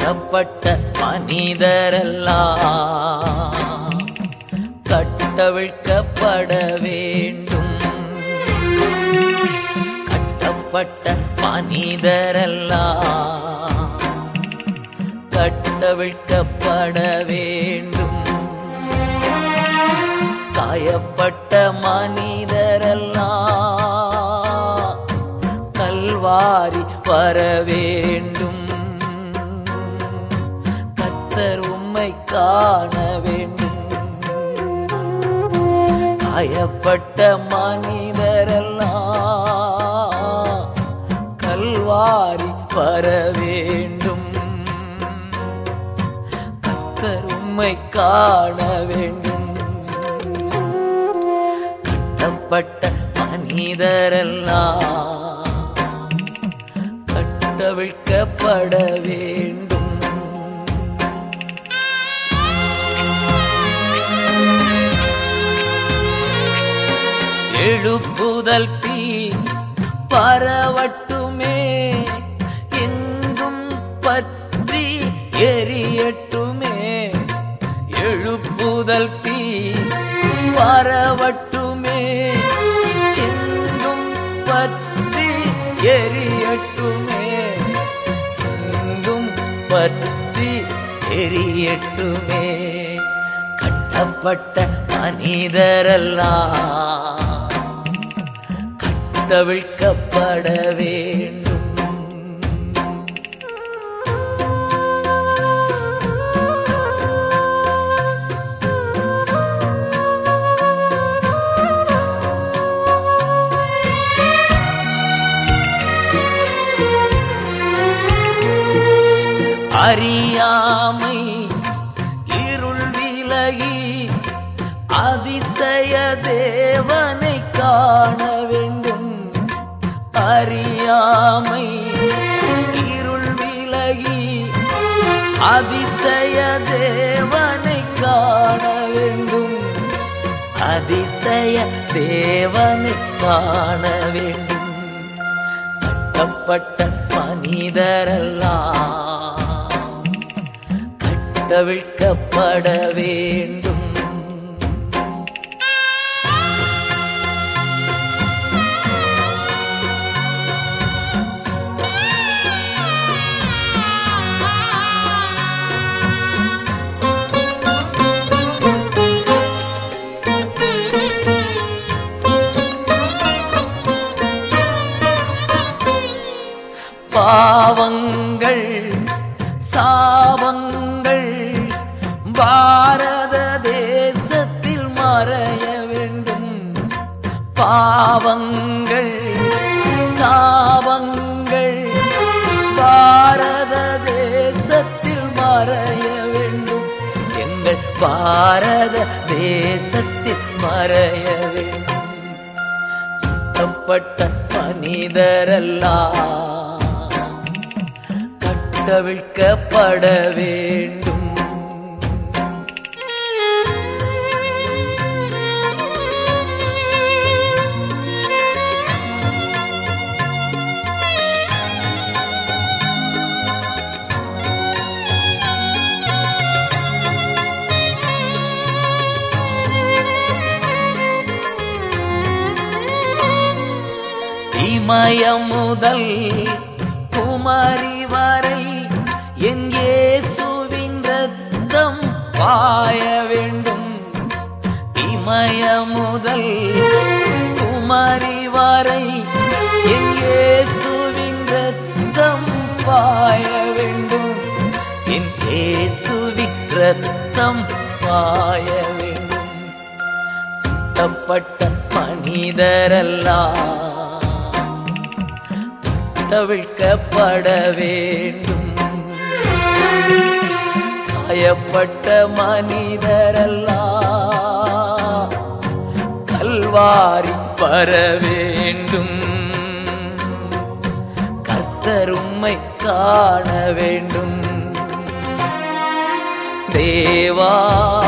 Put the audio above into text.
கட்டப்பட்ட மனிதரெல்லாம் கட்டவிழ்க்கப்பட வேண்டும் கட்டப்பட்ட மனிதரெல்லாம் கட்டவிழ்க்கப்பட வேண்டும் காயப்பட்ட மனிதரெல்லாம் கல்வாரி வர வேண்டும் கத்தர் உம்மை காண வேண்டும் காயப்பட்ட மனிதரெல்லாம் கல்வாரி வர வேண்டும் கத்தர் உம்மை காண வேண்டும் கட்டப்பட்ட மனிதரெல்லாம் கட்டவிழ்க்கப்பட வேண்டும் எழுப்புதல் தீ பரவட்டுமே எங்கும் பற்றி எரியட்டுமே எழுப்புதல் தீ பரவட்டுமே எங்கும் பற்றி எரியட்டுமே எங்கும் பற்றி எரியட்டுமே கட்டப்பட்ட மனிதரெல்லாம் கட்டவிழ்க்கப்பட வேண்டும் அறியாமை இருள் விலகி அதிசய தேவனை காண வேண்டும் அறியாமை இருள் விலகி அதிசய தேவனை காண வேண்டும் அதிசய தேவனை காண வேண்டும் கட்டப்பட்ட மனிதரெல்லாம் கட்டவிழ்க்கப்பட வேண்டும் பாவங்கள் சாபங்கள் பாரத தேசத்தில் மறைய வேண்டும் பாவங்கள் சாபங்கள் பாரத தேசத்தில் மறைய வேண்டும் எங்கள் பாரத தேசத்தில் மறைய வேண்டும் கட்டப்பட்ட மனிதரெல்லாம் கட்டவிழ்க்கப்பட வேண்டும் இமயம் முதல் குமரி வரை என் இயேசுவின் ரத்தம் பாய வேண்டும் இமயம் முதல் குமரி வரை என் இயேசுவின் ரத்தம் பாய வேண்டும் என் இயேசுவின் ரத்தம் பாய வேண்டும் கட்டப்பட்ட மனிதரெல்லாம் தவிழ்க்கப்பட வேண்டும் காயப்பட்ட மனிதரெல்லாம் கல்வாரி வர வேண்டும் கர்த்தர் உம்மை காண வேண்டும் தேவா